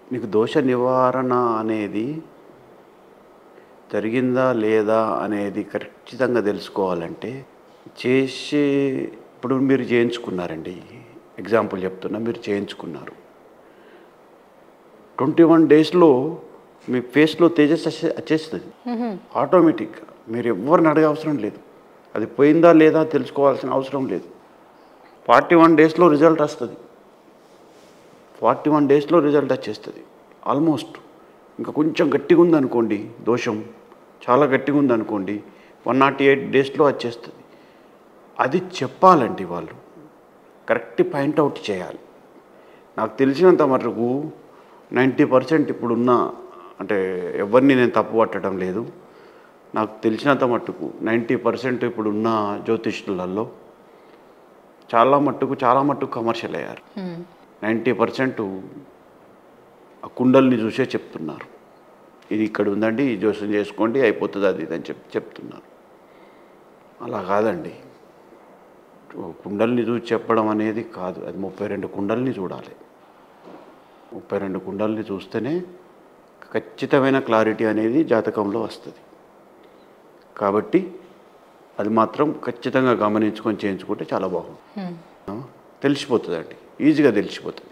మీకు దోష నివారణ అనేది జరిగిందా లేదా అనేది ఖచ్చితంగా తెలుసుకోవాలంటే చేసే ఇప్పుడు మీరు చేయించుకున్నారండి ఎగ్జాంపుల్ చెప్తున్నా మీరు చేయించుకున్నారు ట్వంటీ వన్ డేస్లో మీ ఫేస్లో తేజస్ వచ్చే- వచ్చేస్తుంది ఆటోమేటిక్గా మీరు ఎవరిని అడగ అవసరం లేదు అది పోయిందా లేదా తెలుసుకోవాల్సిన అవసరం లేదు ఫార్టీ వన్ డేస్లో రిజల్ట్ వస్తుంది ఫార్టీ వన్ డేస్లో రిజల్ట్ వచ్చేస్తుంది ఆల్మోస్ట్ ఇంకా కొంచెం గట్టిగా ఉందనుకోండి దోషం చాలా గట్టిగా ఉందనుకోండి వన్ నాట్ ఎయిట్ డేస్లో వచ్చేస్తుంది అది చెప్పాలండి వాళ్ళు కరెక్ట్ పాయింట్అవుట్ చేయాలి నాకు తెలిసినంత మటుకు నైంటీ పర్సెంట్ ఇప్పుడున్న అంటే ఎవరిని నేను తప్పు పట్టడం లేదు నాకు తెలిసినంత మట్టుకు నైంటీ పర్సెంట్ ఇప్పుడున్న జ్యోతిష్యులలో చాలా మట్టుకు చాలా మట్టుకు కమర్షియల్ అయ్యారు నైంటీ పర్సెంట్ ఆ కుండల్ని చూసే చెప్తున్నారు ఇది ఇక్కడ ఉందండి ఈ జోస్యం చేసుకోండి అయిపోతుంది అది ఇది అని చెప్పి చెప్తున్నారు అలా కాదండి ఓ కుండల్ని చూసి చెప్పడం అనేది కాదు అది ముప్పై రెండు కుండల్ని చూడాలి ముప్పై రెండు కుండల్ని చూస్తేనే ఖచ్చితమైన క్లారిటీ అనేది జాతకంలో వస్తుంది కాబట్టి అది మాత్రం ఖచ్చితంగా గమనించుకొని చేయించుకుంటే చాలా బాగుంది ఆ, తెలిసిపోతుందండి ఈజీగా తెలిసిపోతుంది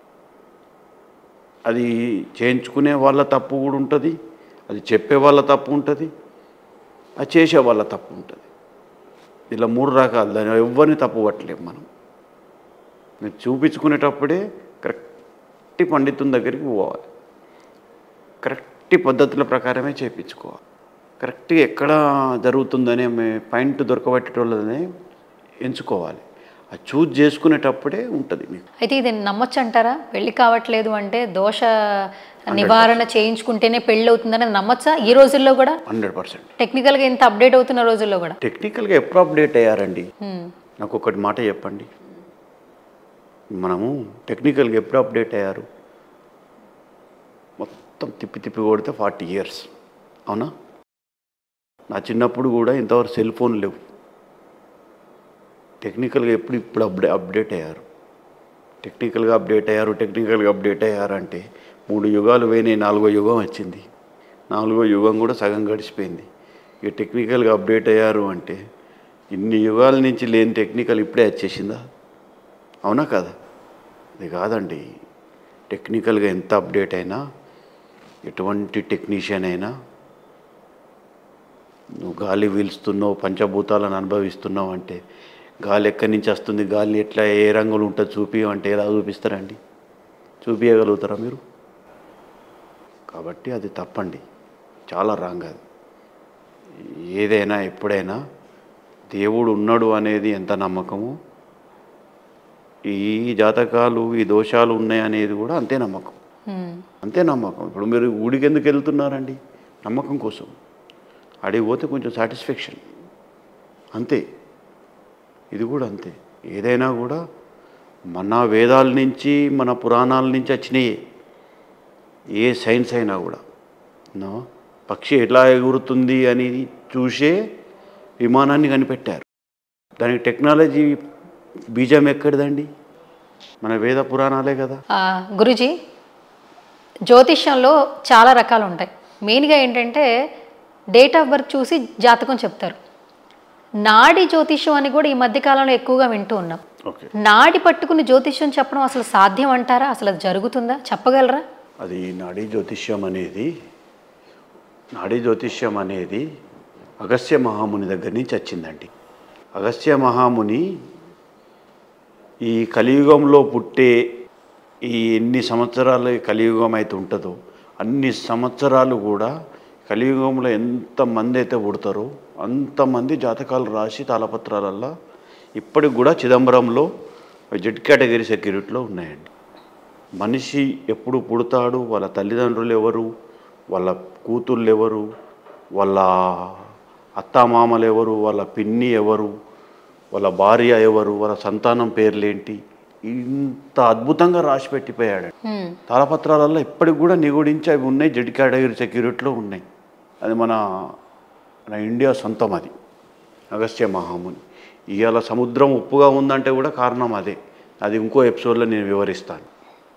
అది చేయించుకునే వాళ్ళ తప్పు కూడా ఉంటుంది అది చెప్పే వాళ్ళ తప్పు ఉంటుంది అది చేసే వాళ్ళ తప్పు ఉంటుంది ఇలా మూడు రకాలు దాని ఎవరిని తప్పు పట్టలేము మనం మీరు చూపించుకునేటప్పుడే కరెక్ట్ పండితుని దగ్గరికి పోవాలి కరెక్ట్ పద్ధతుల ప్రకారమే చేయించుకోవాలి కరెక్ట్గా ఎక్కడ జరుగుతుందనే మే- పాయింట్ దొరకబట్టేటోళ్ళనే ఎంచుకోవాలి అది చూజ్ చేసుకునేటప్పుడే ఉంటుంది మీకు అయితే ఇది నమ్మొచ్చు అంటారా పెళ్లి కావట్లేదు అంటే దోష నివారణ చేయించుకుంటేనే పెళ్ళి అవుతుందని నమ్మచ్చా ఈ రోజుల్లో కూడా హండ్రెడ్ పర్సెంట్ టెక్నికల్గా ఇంత అప్డేట్ అవుతున్న రోజుల్లో కూడా టెక్నికల్గా ఎప్పుడు అప్డేట్ అయ్యారండి హ్మ్. నాకు ఒకటి మాట చెప్పండి మనము టెక్నికల్గా ఎప్పుడు అప్డేట్ అయ్యారు మొత్తం తిప్పి తిప్పి కొడితే ఫార్టీ ఇయర్స్ అవునా నా చిన్నప్పుడు కూడా ఇంతవరకు సెల్ ఫోన్ లేవు టెక్నికల్గా ఎప్పుడు ఇప్పుడు అప్డే అప్డేట్ అయ్యారు టెక్నికల్గా అప్డేట్ అయ్యారు టెక్నికల్గా అప్డేట్ అయ్యారు అంటే మూడు యుగాలు పోయినాయి నాలుగో యుగం వచ్చింది నాలుగో యుగం కూడా సగం గడిచిపోయింది ఇక టెక్నికల్గా అప్డేట్ అయ్యారు అంటే ఇన్ని యుగాల నుంచి లేని టెక్నికల్ ఇప్పుడే వచ్చేసిందా అవునా కదా అది కాదండి టెక్నికల్గా ఎంత అప్డేట్ అయినా ఎటువంటి టెక్నీషియన్ అయినా నువ్వు గాలి పీల్స్తున్నావు పంచభూతాలను అనుభవిస్తున్నావు అంటే గాలి ఎక్కడి నుంచి వస్తుంది గాలి ఎట్లా ఏ రంగులు ఉంటుంది చూపి అంటే ఎలా చూపిస్తారండి చూపించగలుగుతారా మీరు కాబట్టి అది తప్పండి చాలా రాంగ్ అది ఏదైనా ఎప్పుడైనా దేవుడు ఉన్నాడు అనేది ఎంత నమ్మకము ఈ జాతకాలు ఈ దోషాలు ఉన్నాయి అనేది కూడా అంతే నమ్మకం హ్మ్. అంతే నమ్మకం ఇప్పుడు మీరు ఊడికి ఎందుకు వెళ్తున్నారండి నమ్మకం కోసం అడిగి పోతే కొంచెం సాటిస్ఫాక్షన్ అంతే ఇది కూడా అంతే ఏదైనా కూడా మన వేదాల నుంచి మన పురాణాల నుంచి వచ్చినాయి ఏ సైన్స్ అయినా కూడా నో పక్షి ఎట్లా ఎగురుతుంది అని చూసే విమానాన్ని కనిపెట్టారు దానికి టెక్నాలజీ బీజం ఎక్కడిదండి మన వేద పురాణాలే కదా ఆ, గురుజీ జ్యోతిష్యంలో చాలా రకాలు ఉంటాయి మెయిన్గా ఏంటంటే డేట్ ఆఫ్ బర్త్ చూసి జాతకం చెప్తారు నాడి జ్యోతిష్యం అని కూడా ఈ మధ్యకాలంలో ఎక్కువగా వింటూ ఉన్నాం ఓకే నాడి పట్టుకుని జ్యోతిష్యం చెప్పడం అసలు సాధ్యం అంటారా అసలు అది జరుగుతుందా చెప్పగలరా అది నాడీ జ్యోతిష్యం అనేది నాడీ జ్యోతిష్యం అనేది అగస్త్య మహాముని దగ్గర నుంచి వచ్చిందండి అగస్త్య మహాముని ఈ కలియుగంలో పుట్టే ఈ ఎన్ని సంవత్సరాలు ఈ కలియుగం అయితే ఉంటుందో అన్ని సంవత్సరాలు కూడా కలియుగంలో ఎంతమంది అయితే పుడతారో అంతమంది జాతకాలు రాసి తాళపత్రాలల్లో ఇప్పటికి కూడా చిదంబరంలో జెడ్ కేటగిరీ సెక్యూరిటీలో ఉన్నాయండి మనిషి ఎప్పుడు పుడతాడు వాళ్ళ తల్లిదండ్రులు ఎవరు వాళ్ళ కూతుళ్ళు ఎవరు వాళ్ళ అత్తామామలు ఎవరు వాళ్ళ పిన్ని ఎవరు వాళ్ళ భార్య ఎవరు వాళ్ళ సంతానం పేర్లేంటి ఇంత అద్భుతంగా రాసి పెట్టిపోయాడు హ్మ్. తాళపత్రాలలో ఇప్పటికి కూడా నిగూడించి అవి ఉన్నాయి జెడ్ కేటగిరీ సెక్యూరిటీలో ఉన్నాయి అది మన మన ఇండియా సొంతం అది అగస్త్య మహాముని ఇవాళ సముద్రం ఉప్పుగా ఉందంటే కూడా కారణం అదే అది ఇంకో ఎపిసోడ్లో నేను వివరిస్తాను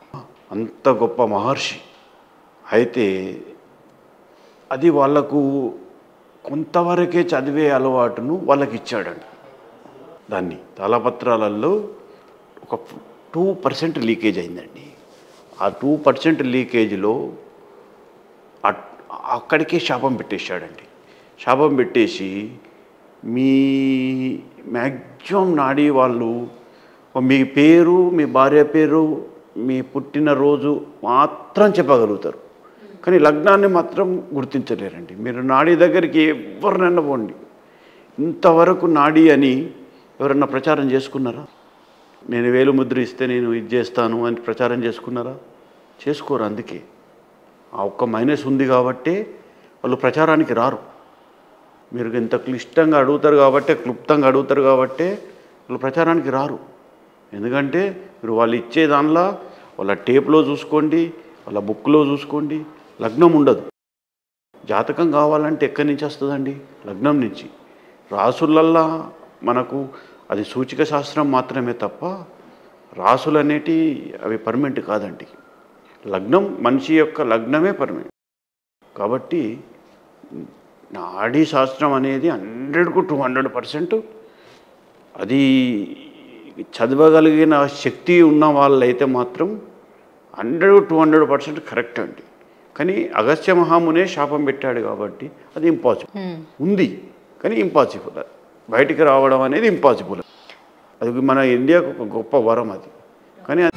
అంత గొప్ప మహర్షి అయితే అది వాళ్ళకు కొంతవరకే చదివే అలవాటును వాళ్ళకి ఇచ్చాడండి దాన్ని తాళపత్రాలలో ఒక టూ పర్సెంట్ లీకేజ్ అయిందండి ఆ టూ పర్సెంట్ లీకేజ్లో అట్- అక్కడికే శాపం పెట్టేశాడండి శాపం పెట్టేసి మీ మ్యాక్సిమం నాడి వాళ్ళు మీ పేరు మీ భార్య పేరు మీ పుట్టినరోజు మాత్రం చెప్పగలుగుతారు కానీ లగ్నాన్ని మాత్రం గుర్తించలేరండి మీరు నాడి దగ్గరికి ఎవరినైనా పోండి ఇంతవరకు నాడి అని ఎవరన్నా ప్రచారం చేసుకున్నారా నేను వేలు ముద్ర ఇస్తే నేను ఇది చేస్తాను అని ప్రచారం చేసుకున్నారా చేసుకోరు అందుకే ఆ ఒక్క మైనస్ ఉంది కాబట్టే వాళ్ళు ప్రచారానికి రారు మీరు ఇంత క్లిష్టంగా అడుగుతారు కాబట్టే క్లుప్తంగా అడుగుతారు కాబట్టే వాళ్ళు ప్రచారానికి రారు ఎందుకంటే మీరు వాళ్ళు ఇచ్చే దానిలో వాళ్ళ టేప్లో చూసుకోండి వాళ్ళ బుక్లో చూసుకోండి లగ్నం ఉండదు జాతకం కావాలంటే ఎక్కడి నుంచి వస్తుందండి లగ్నం నుంచి రాసులల్లా మనకు అది సూచిక శాస్త్రం మాత్రమే తప్ప రాసులు అనేటి అవి పర్మనెంట్ కాదండి లగ్నం మనిషి యొక్క లగ్నమే పర్మనెంట్ కాబట్టి నాడీ శాస్త్రం అనేది హండ్రెడ్కు టూ హండ్రెడ్ పర్సెంట్ అది చదవగలిగిన శక్తి ఉన్న వాళ్ళైతే మాత్రం hundred to hundred percent correct అండి కానీ అగస్త్య మహామునే శాపం పెట్టాడు కాబట్టి అది ఇంపాసిబుల్ ఉంది కానీ ఇంపాసిబుల్ బయటికి రావడం అనేది ఇంపాసిబుల్ అది మన ఇండియాకు ఒక గొప్ప వరం అది కానీ